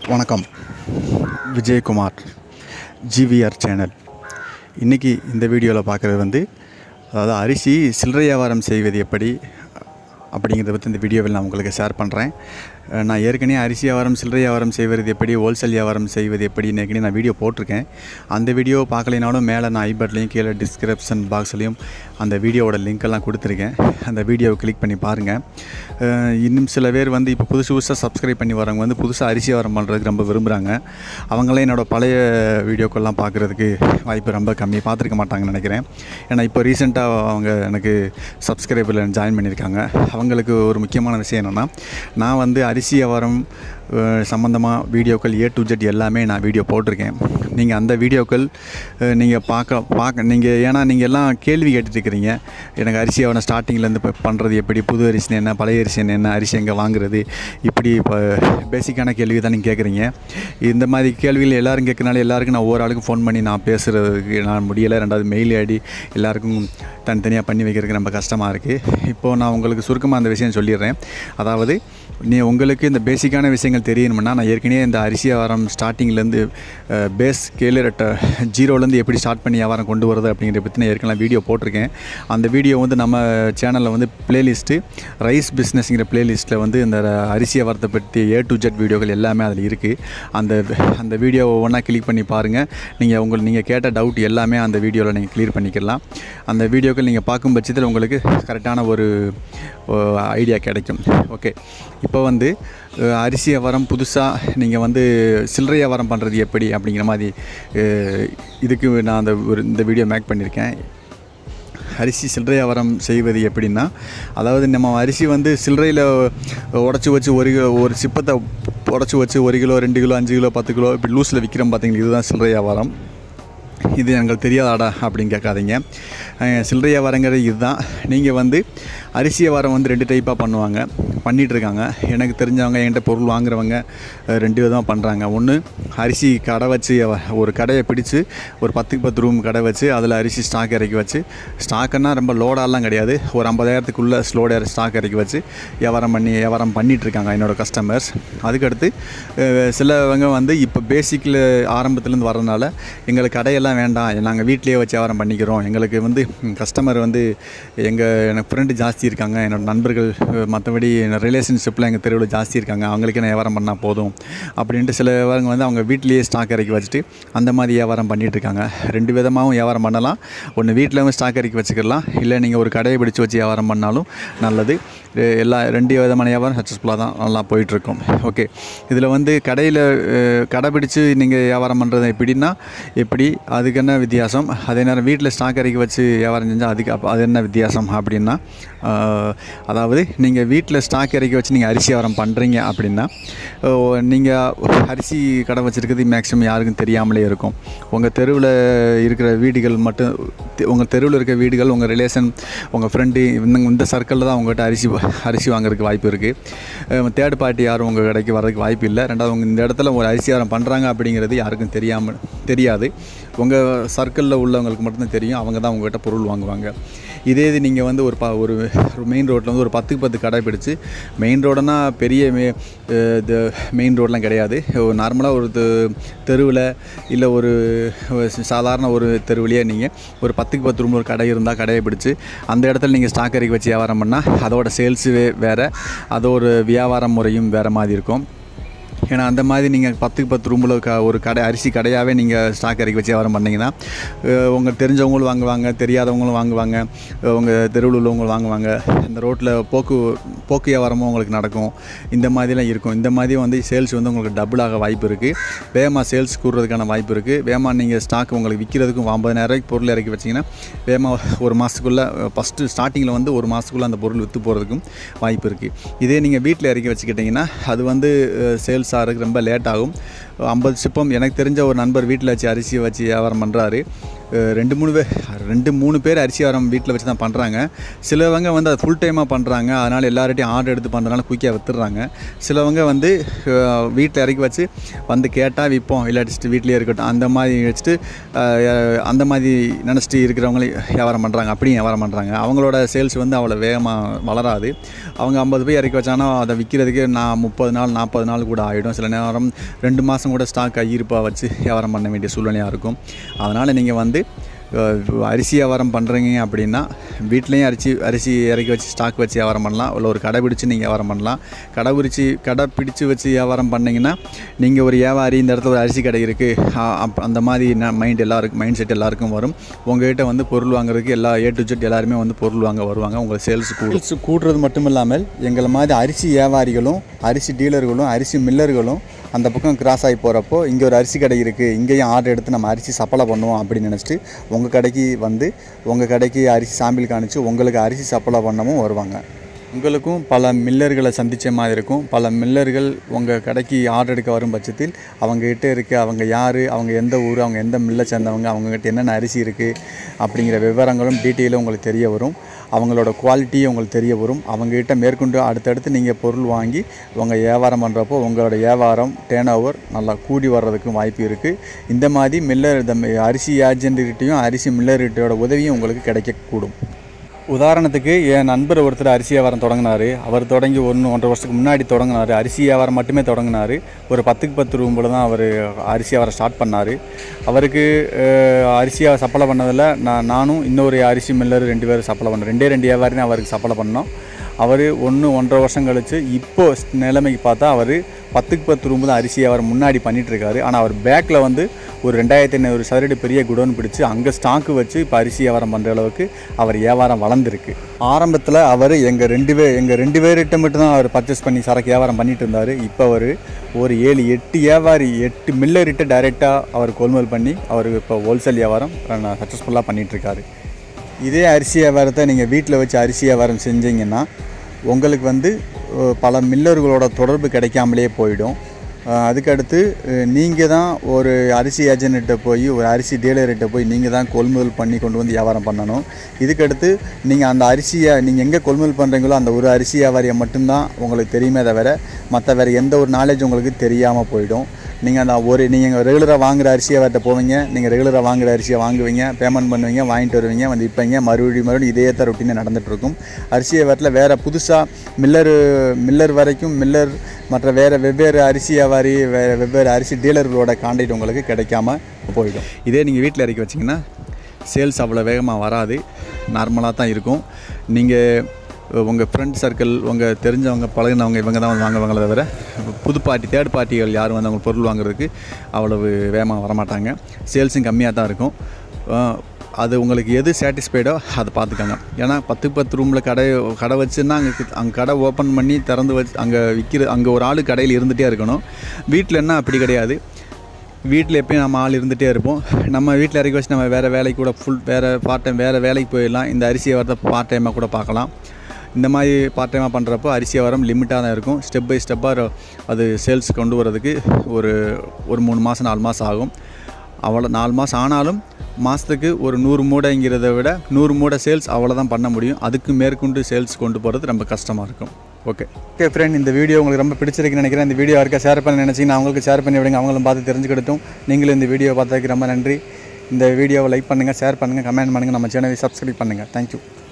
வணக்கம் Vijayakumar GVR channel இன்றைக்கி இந்த வீடியோவில் பார்க்குறது வந்து அதாவது அரிசி சில்லறை வியாபாரம் செய்வது எப்படி அப்படிங்கிறத பற்றி இந்த வீடியோவில் நான் உங்களுக்கு ஷேர் பண்ணுறேன் அஹ் நான் ஏற்கனவே அரிசி வியாபாரம் சில்லறை வியாபாரம் செய்வது எப்படி ஹோல்சேல் வியாபாரம் செய்வது எப்படின்னு ஏற்கனவே நான் வீடியோ போட்டிருக்கேன் அந்த வீடியோ பார்க்கலைனாலும் மேலே நான் ஐபட்லேயும் கீழே டிஸ்கிரிப்ஷன் பாக்ஸ்லேயும் அந்த வீடியோவோட லிங்க் எல்லாம் கொடுத்துருக்கேன் அந்த வீடியோவை கிளிக் பண்ணி பாருங்கள் அஹ் இன்னும் சில பேர் வந்து இப்போ புதுசு புதுசாக சப்ஸ்கிரைப் பண்ணி வரவங்க வந்து புதுசாக அரிசி வியாபாரம் பண்ணுறதுக்கு ரொம்ப விரும்புகிறாங்க அவங்களே என்னோடய பழைய வீடியோக்கெல்லாம் பார்க்குறதுக்கு வாய்ப்பு ரொம்ப கம்மி பார்த்துருக்க மாட்டாங்கன்னு நினைக்கிறேன் ஏன்னா இப்போ ரீசெண்டாக அவங்க எனக்கு சப்ஸ்கிரைபில் ஜாயின் பண்ணியிருக்காங்க அவங்களுக்கு ஒரு முக்கியமான விஷயம் என்னென்னா நான் வந்து அரிசி வியாபாரம் சம்மந்தமாக வீடியோக்கள் ஏ டு ஜெட் எல்லாமே நான் வீடியோ போட்டிருக்கேன் நீங்கள் அந்த வீடியோக்கள் நீங்கள் பார்க்க பார்க்க நீங்கள் ஏன்னா நீங்கள் எல்லாம் கேள்வி கேட்டுட்டு இருக்கிறீங்க எனக்கு அரிசி வியாபாரம் ஸ்டார்டிங்லேருந்து இப்போ பண்ணுறது எப்படி புது அரிசி என்ன பழைய அரிசி என்ன அரிசி எங்கே வாங்குறது இப்படி இப்போ பேசிக்கான கேள்வி தான் நீங்கள் கேட்குறீங்க இந்த மாதிரி கேள்விகள் எல்லாரும் கேட்கறனால எல்லாருக்கும் நான் ஒவ்வொரு ஆளுக்கும் ஃபோன் பண்ணி நான் பேசுகிறதுக்கு நான் முடியலை ரெண்டாவது மெயில் ஐடி எல்லாருக்கும் தனித்தனியாக பண்ணி வைக்கிறதுக்கு ரொம்ப கஷ்டமாக இருக்குது இப்போது நான் உங்களுக்கு சுருக்கமாக அந்த விஷயம் சொல்லிடுறேன் அதாவது நீ உங்களுக்கு இந்த பேசிக்கான விஷயங்கள் தெரியணும்னா நான் ஏற்கனவே இந்த அரிசி வியாபாரம் ஸ்டார்டிங்லேருந்து பேஸ் கேலரட்ட ஜீரோலேருந்து எப்படி ஸ்டார்ட் பண்ணி வியாபாரம் கொண்டு வரது அப்படிங்கிறத பற்றி நான் ஏற்கனவே வீடியோ போட்டிருக்கேன் அந்த வீடியோ வந்து நம்ம சேனலில் வந்து பிளேலிஸ்ட்டு ரைஸ் பிஸ்னஸ்ங்கிற பிளேலிஸ்ட்டில் வந்து இந்த அரிசி வியாபாரத்தை பற்றி ஏ டு ஜெட் வீடியோக்கள் எல்லாமே அதில் இருக்குது அந்த அந்த வீடியோவை ஒன்றா கிளிக் பண்ணி பாருங்கள் நீங்கள் உங்கள் நீங்கள் கேட்ட டவுட் எல்லாமே அந்த வீடியோவில் நீங்கள் க்ளியர் பண்ணிக்கலாம் அந்த வீடியோக்கள் நீங்கள் பார்க்கும் பட்சத்தில் உங்களுக்கு கரெக்டான ஒரு ஐடியா கிடைக்கும் ஓகே இப்போ வந்து அஹ், அரிசி வியாபாரம் புதுசாக நீங்கள் வந்து சில்லறை வியாபாரம் பண்ணுறது எப்படி அப்படிங்கிற மாதிரி அஹ், இதுக்கு நான் அந்த ஒரு இந்த வீடியோ மேக் பண்ணியிருக்கேன் அரிசி சில்லறை வியாபாரம் செய்வது எப்படின்னா அதாவது நம்ம அரிசி வந்து சில்லறையில் உடச்சி வச்சு ஒரு கிலோ ஒரு சிப்பத்தை உடச்சி வச்சு ஒரு கிலோ ரெண்டு கிலோ அஞ்சு கிலோ பத்து கிலோ இப்படி லூஸில் விற்கிறோம் பார்த்தீங்களா இதுதான் சில்லறை வியாபாரம் இது எங்களுக்கு தெரியாதாடா அப்படின்னு கேட்காதீங்க அஹ் சில்லறை வியாபாரங்கிறது இதுதான் நீங்கள் வந்து அரிசி வியாபாரம் வந்து ரெண்டு டைப்பாக பண்ணுவாங்க பண்ணிகிட்டு இருக்காங்க எனக்கு தெரிஞ்சவங்க என்கிட்ட பொருள் வாங்குறவங்க அஹ் ரெண்டு விதமாக பண்ணுறாங்க ஒன்று அரிசி கடை வச்சு வியா- ஒரு கடையை பிடிச்சு ஒரு பத்துக்கு பத்து ரூம் கடை வச்சு அதில் அரிசி ஸ்டாக் இறக்கி வச்சு ஸ்டாக்குன்னா ரொம்ப லோடாலாம் கிடையாது ஒரு ஐம்பதாயிரத்துக்குள்ளே ஸ்லோட ஸ்டாக் இறக்கி வச்சு வியாபாரம் பண்ணி வியாபாரம் பண்ணிகிட்டு இருக்காங்க என்னோடய கஸ்டமர்ஸ் அதுக்கடுத்து அஹ் சிலவங்க வந்து இப்போ பேசிக்கில் ஆரம்பத்துலேருந்து வரதுனால எங்களுக்கு கடையெல்லாம் வேண்டாம் நாங்கள் வீட்டிலேயே வச்சு வியாபாரம் பண்ணிக்கிறோம் எங்களுக்கு வந்து கஸ்டமர் வந்து எங்கள் எனக்கு ஃப்ரெண்டு ஜாஸ்தி இருக்காங்க என்னோடய நண்பர்கள் அஹ் மற்றபடி ரிலேஷன்ஷிப்பில் எங்கள் தெருவில் ஜாஸ்தி இருக்காங்க அவங்களுக்கே நான் வியாபாரம் பண்ணால் போதும் அப்படின்ட்டு சிலவங்க வந்து அவங்க வீட்டிலேயே ஸ்டாக் இறக்கி வச்சுட்டு அந்த மாதிரி வியாபாரம் பண்ணிகிட்டு இருக்காங்க ரெண்டு விதமாகவும் வியாபாரம் பண்ணலாம் ஒன்று வீட்டில் ஸ்டாக் இறக்கி வச்சுக்கலாம் இல்லை நீங்கள் ஒரு கடையை பிடிச்சு வச்சு வியாபாரம் பண்ணாலும் நல்லது எ- எல்லா ரெண்டு விதமான வியாபாரம் சக்ஸஸ்ஃபுல்லாக தான் நல்லா போயிட்டுருக்கும் ஓகே இதில் வந்து கடையில் கடை பிடிச்சு நீங்கள் வியாபாரம் பண்ணுறது எப்படின்னா எப்படி அதுக்கு என்ன வித்தியாசம் அதே நேரம் வீட்டில் ஸ்டாக் இறக்கி வச்சு வியாபாரம் செஞ்சால் அதுக்கு அப்போ அது என்ன வித்தியாசம் அப்படின்னா ஆஹ், அதாவது நீங்கள் வீட்டில் ஸ்டாக் இறக்கி வச்சு நீங்கள் அரிசி வியாபாரம் பண்ணுறீங்க அப்படின்னா நீங்கள் அரிசி கடை வச்சுருக்கிறது மேக்ஸிமம் யாருக்கும் தெரியாமலே இருக்கும் உங்கள் தெருவில் இருக்கிற வீடுகள் மட்டும் உங்கள் தெருவில் இருக்க வீடுகள் உங்கள் ரிலேஷன் உங்கள் ஃப்ரெண்டு இந்த இந்த சர்க்கிளில் தான் உங்கள்கிட்ட அரிசி வா- அரிசி வாங்குறதுக்கு வாய்ப்பு இருக்குது தேர்ட் பார்ட்டி யாரும் உங்கள் கடைக்கு வர்றதுக்கு வாய்ப்பு இல்லை ரெண்டாவது உங்கள் இந்த இடத்துல ஒரு அரிசி வியாபாரம் பண்ணுறாங்க அப்படிங்கிறது யாருக்கும் தெரியாமல் தெரியாது உங்கள் சர்க்கிளில் உள்ளவங்களுக்கு மட்டும்தான் தெரியும் அவங்க தான் உங்கள்கிட்ட பொருள் வாங்குவாங்க இதே இது நீங்கள் வந்து ஒரு ப ஒரு மெயின் ரோட்டில் வந்து ஒரு பத்துக்கு பத்து கடை பிடிச்சு மெயின் ரோடுனா பெரிய மே அஹ் இது மெயின் ரோடெலாம் கிடையாது நார்மலாக ஒரு தெருவில் இல்லை ஒரு சாதாரண ஒரு தெருவிலேயே நீங்கள் ஒரு பத்துக்கு பத்து ரூம் ஒரு கடை இருந்தால் கடையை பிடிச்சு அந்த இடத்துல நீங்கள் ஸ்டாக் இறக்கி வச்சு வியாபாரம் பண்ணால் அதோட சேல்ஸு வேறு அதோட வியாபார முறையும் வேறு மாதிரி இருக்கும் ஏன்னா அந்த மாதிரி நீங்கள் பத்துக்கு பத்து ரூமில் க ஒரு கடை அரிசி கடையாகவே நீங்கள் ஸ்டாக் இறக்கி வச்சு வியாபாரம் பண்ணிங்கன்னா உங்கள் தெரிஞ்சவங்களும் வாங்குவாங்க தெரியாதவங்களும் வாங்குவாங்க உங்கள் தெருவில் உள்ளவங்களும் வாங்குவாங்க இந்த ரோட்டில் போக்கு போக்கு வியாபாரமும் உங்களுக்கு நடக்கும் இந்த மாதிரிலாம் இருக்கும் இந்த மாதிரி வந்து சேல்ஸ் வந்து உங்களுக்கு டபுளாக வாய்ப்பு இருக்குது வேகமாக சேல்ஸ் கூடுறதுக்கான வாய்ப்பு இருக்குது வேகமாக நீங்கள் ஸ்டாக் உங்களுக்கு விற்கிறதுக்கும் ஐம்பதாயிரரூவாய்க்கு பொருள் இறக்கி வச்சிங்கன்னா வேகமாக ஒரு மாதத்துக்குள்ளே ஃபஸ்ட்டு ஸ்டார்டிங்கில் வந்து ஒரு மாதத்துக்குள்ளே அந்த பொருள் விற்று போகிறதுக்கும் வாய்ப்பு இருக்குது இதே நீங்கள் வீட்டில் இறக்கி வச்சுக்கிட்டிங்கன்னா அது வந்து சேல்ஸ் ஆகிறதுக்கு ரொம்ப லேட் ஆகும் ஐம்பது சிப்பம் எனக்கு தெரிஞ்ச ஒரு நண்பர் வீட்டில் வச்சு அரிசி வச்சு வியாபாரம் பண்ணுறாரு ரெண்டு மூணு பேர் ரெண்டு மூணு பேர் அரிசி வியாபாரம் வீட்டில் வச்சு தான் பண்ணுறாங்க சிலவங்க வந்து அதை ஃபுல் டைமாக பண்ணுறாங்க அதனால் எல்லார்ட்டையும் ஆர்டர் எடுத்து பண்ணுறதுனால குயிக்காக வித்துடுறாங்க சிலவங்க வந்து வீட்டில் இறக்கி வச்சு வந்து கேட்டால் விற்போம் இல்லாட்டிட்டு வீட்டிலே இருக்கட்டும் அந்த மாதிரி வச்சுட்டு அஹ், அந்த மாதிரி நினச்சிட்டு இருக்கிறவங்களே வியாபாரம் பண்ணுறாங்க அப்படியும் வியாபாரம் பண்ணுறாங்க அவங்களோட சேல்ஸ் வந்து அவ்வளோ வேகமாக வளராது அவங்க ஐம்பது போய் இறக்கி வச்சாங்கன்னா அதை விற்கிறதுக்கு நான் முப்பது நாள் நாற்பது நாள் கூட ஆகிடும் சில நேரம் ரெண்டு மாதம் கூட ஸ்டாக் இருப்பாக வச்சு வியாபாரம் பண்ண வேண்டிய சூழ்நிலையாக இருக்கும் அதனால் நீங்கள் வந்து அஹ், அரிசி வியாபாரம் பண்ணுறீங்க அப்படின்னா வீட்லேயும் அரிசி அரிசி இறக்கி வச்சு ஸ்டாக் வச்சு வியாபாரம் பண்ணலாம் இல்லை ஒரு கடை பிடிச்சி நீங்கள் வியாபாரம் பண்ணலாம் கடை பிடிச்சி கடை பிடிச்சி வச்சு வியாபாரம் பண்ணீங்கன்னா நீங்கள் ஒரு வியாபாரி இந்த இடத்துல ஒரு அரிசி கடை இருக்குது அந்த மாதிரி மைண்ட் எல்லாருக்கும் மைண்ட் செட் எல்லாருக்கும் வரும் உங்கள்கிட்ட வந்து பொருள் வாங்குறதுக்கு எல்லா ஏ டு ஜெட் எல்லாருமே வந்து பொருள் வாங்க வருவாங்க உங்களுக்கு சேல்ஸ் கூடும் சேல்ஸ் கூடுறது மட்டும் இல்லாமல் எங்களை மாதிரி அரிசி வியாபாரிகளும் அரிசி டீலர்களும் அரிசி மில்லர்களும் அந்த பக்கம் கிராஸ் ஆகி போகிறப்போ இங்கே ஒரு அரிசி கடை இருக்குது இங்கேயும் ஆர்டர் எடுத்து நம்ம அரிசி சப்ளை பண்ணுவோம் அப்படின்னு நினச்சிட்டு உங்கள் கடைக்கு வந்து உங்கள் கடைக்கு அரிசி சாம்பிள் காணிச்சு உங்களுக்கு அரிசி சப்ளை பண்ணவும் வருவாங்க உங்களுக்கும் பல மில்லர்களை சந்தித்த மாதிரி இருக்கும் பல மில்லர்கள் உங்கள் கடைக்கு ஆர்டர் எடுக்க வரும் பட்சத்தில் அவங்ககிட்ட இருக்க அவங்க யார் அவங்க எந்த ஊர் அவங்க எந்த மில்லை சேர்ந்தவங்க அவங்ககிட்ட என்னென்ன அரிசி இருக்குது அப்படிங்கிற விவரங்களும் டீட்டெயிலும் உங்களுக்கு தெரிய வரும் அவங்களோட குவாலிட்டியும் உங்களுக்கு தெரிய வரும் அவங்ககிட்ட மேற்கொண்டு அடுத்தடுத்து நீங்கள் பொருள் வாங்கி உங்கள் வியாபாரம் பண்ணுறப்போ உங்களோட வியாபாரம் டேர்ன் ஓவர் நல்லா கூடி வர்றதுக்கும் வாய்ப்பு இருக்குது இந்த மாதிரி மில்லர் இந்த அரிசி ஏஜென்ட்டுகிட்டையும் அரிசி மில்லர்கிட்டையோட உதவியும் உங்களுக்கு கிடைக்கக்கூடும் உதாரணத்துக்கு என் நண்பர் ஒருத்தர் அரிசி வியாபாரம் தொடங்கினார் அவர் தொடங்கி ஒன்று ஒன்றரை வருஷத்துக்கு முன்னாடி தொடங்கினார் அரிசி வியாபாரம் மட்டுமே தொடங்கினார் ஒரு பத்துக்கு பத்து ரூம்பில் தான் அவர் அரிசி வியாபாரம் ஸ்டார்ட் பண்ணார் அவருக்கு அஹ், அரிசி சப்ளை பண்ணதில் நான் நானும் இன்னொரு அரிசி மில்லர் ரெண்டு பேரும் சப்ளை பண்ணோம் ரெண்டே ரெண்டு வியாபாரி தான் அவருக்கு சப்ளை பண்ணோம் அவர் ஒன்று ஒன்றரை வருஷம் கழித்து இப்போ நிலைமைக்கு பார்த்தா அவர் பத்துக்கு பத்து ரூம்பு தான் அரிசி வியாபாரம் முன்னாடி பண்ணிட்டு இருக்காரு ஆனால் அவர் பேக்கில் வந்து ஒரு ரெண்டாயிரத்தி ஐநூறு சதுரடி பெரிய குடோன் பிடிச்சு அங்கே ஸ்டாக்கு வச்சு இப்போ அரிசி வியாபாரம் பண்ணுற அளவுக்கு அவர் வியாபாரம் வளர்ந்துருக்கு ஆரம்பத்தில் அவர் எங்கள் ரெண்டு பேர் எங்கள் ரெண்டு பேர்கிட்ட மட்டும் தான் அவர் பர்ச்சேஸ் பண்ணி சரக்கு வியாபாரம் பண்ணிட்டு இருந்தார் இப்போ அவர் ஒரு ஏழு எட்டு வியாபாரி எட்டு மில்லர்கிட்ட டைரெக்டாக அவர் கொள்முதல் பண்ணி அவர் இப்போ ஹோல்சேல் வியாபாரம் சக்ஸஸ்ஃபுல்லாக பண்ணிகிட்ருக்காரு இதே அரிசி வியாபாரத்தை நீங்கள் வீட்டில் வச்சு அரிசி வியாபாரம் செஞ்சீங்கன்னா உங்களுக்கு வந்து அஹ், பல மில்லர்களோட தொடர்பு கிடைக்காமலே போயிடும் அஹ், அதுக்கடுத்து நீங்கள் தான் ஒரு அரிசி ஏஜென்ட்கிட்ட போய் ஒரு அரிசி டீலர்கிட்ட போய் நீங்கள் தான் கொள்முதல் பண்ணி கொண்டு வந்து வியாபாரம் பண்ணணும் இதுக்கடுத்து நீங்கள் அந்த அரிசியை நீங்கள் எங்கே கொள்முதல் பண்ணுறீங்களோ அந்த ஒரு அரிசி வியாபாரியை மட்டும்தான் உங்களுக்கு தெரியுமே தவிர மற்ற வேறு எந்த ஒரு நாலேஜ் உங்களுக்கு தெரியாமல் போயிடும் நீங்கள் அந்த ஒரு நீங்கள் ரெகுலராக வாங்குற அரிசியை அவர்கிட்ட போவீங்க நீங்கள் ரெகுலராக வாங்குற அரிசியை வாங்குவீங்க பேமெண்ட் பண்ணுவீங்க வாங்கிட்டு வருவீங்க வந்து விற்பீங்க மறுபடியும் மறுபடியும் இதே தான் ரொட்டீனாக நடந்துகிட்ருக்கும் அரிசி வியாபாரத்தில் வேறு புதுசாக மில்லர் மில்லர் வரைக்கும் மில்லர் மற்ற வேறு வெவ்வேறு அரிசி வியாபாரி வேறு வெவ்வேறு அரிசி டீலர்களோட கான்டாக்ட் உங்களுக்கு கிடைக்காம போயிடும் இதே நீங்கள் வீட்டில் இறக்கி வச்சிங்கன்னா சேல்ஸ் அவ்வளோ வேகமாக வராது நார்மலாக தான் இருக்கும் நீங்கள் உங்கள் ஃப்ரெண்ட் சர்க்கிள் உங்கள் தெரிஞ்சவங்க பழகினவங்க இவங்க தான் வந்து வாங்குவாங்களே தவிர புது பார்ட்டி தேர்ட் பார்ட்டிகள் யாரும் வந்து அவங்க பொருள் வாங்குறதுக்கு அவ்வளவு வேகமாக வரமாட்டாங்க சேல்ஸும் கம்மியாக தான் இருக்கும் அஹ் அது உங்களுக்கு எது சாட்டிஸ்ஃபைடோ அதை பார்த்துக்கோங்க ஏன்னா பத்து பத்து ரூமில் கடை கடை வச்சுன்னா அங்கே அங்கே கடை ஓப்பன் பண்ணி திறந்து வச்சு அங்கே விற்கிற அங்கே ஒரு ஆள் கடையில் இருந்துகிட்டே இருக்கணும் வீட்டில் என்ன அப்படி கிடையாது வீட்டில் எப்பயும் நம்ம ஆள் இருந்துகிட்டே இருப்போம் நம்ம வீட்டில் இறக்கி வச்சு நம்ம வேறு வேலைக்கு கூட ஃபுல் வேறு பார்ட் டைம் வேறு வேலைக்கு போயிடலாம் இந்த அரிசியை வரத பார்ட் டைமாக கூட பார்க்கலாம் இந்த மாதிரி பார்ட் டைமாக பண்ணுறப்போ அரிசி வரம் லிமிட்டாக தான் இருக்கும் ஸ்டெப் பை ஸ்டெப்பாக அது சேல்ஸ் கொண்டு வரதுக்கு ஒரு ஒரு மூணு மாதம் நாலு மாதம் ஆகும் அவ்வளோ நாலு மாதம் ஆனாலும் மாதத்துக்கு ஒரு நூறு மூடைங்கிறத விட நூறு மூடை சேல்ஸ் அவ்வளோதான் பண்ண முடியும் அதுக்கு மேற்கொண்டு சேல்ஸ் கொண்டு போகிறது ரொம்ப கஷ்டமாக இருக்கும் ஓகே ஓகே ஃப்ரெண்ட் இந்த வீடியோ உங்களுக்கு ரொம்ப பிடிச்சிருக்குன்னு நினைக்கிறேன் இந்த வீடியோ யாருக்கா ஷேர் பண்ண நினச்சிங்கன்னா அவங்களுக்கு ஷேர் பண்ணி விடுங்க அவங்களும் பார்த்து தெரிஞ்சுக்கிட்டும் நீங்களும் இந்த வீடியோ பார்த்ததுக்கு ரொம்ப நன்றி இந்த வீடியோவை லைக் பண்ணுங்கள் ஷேர் பண்ணுங்கள் கமெண்ட் பண்ணுங்கள் நம்ம சேனலை சப்ஸ்கிரைப் பண்ணுங்கள் தேங்க்யூ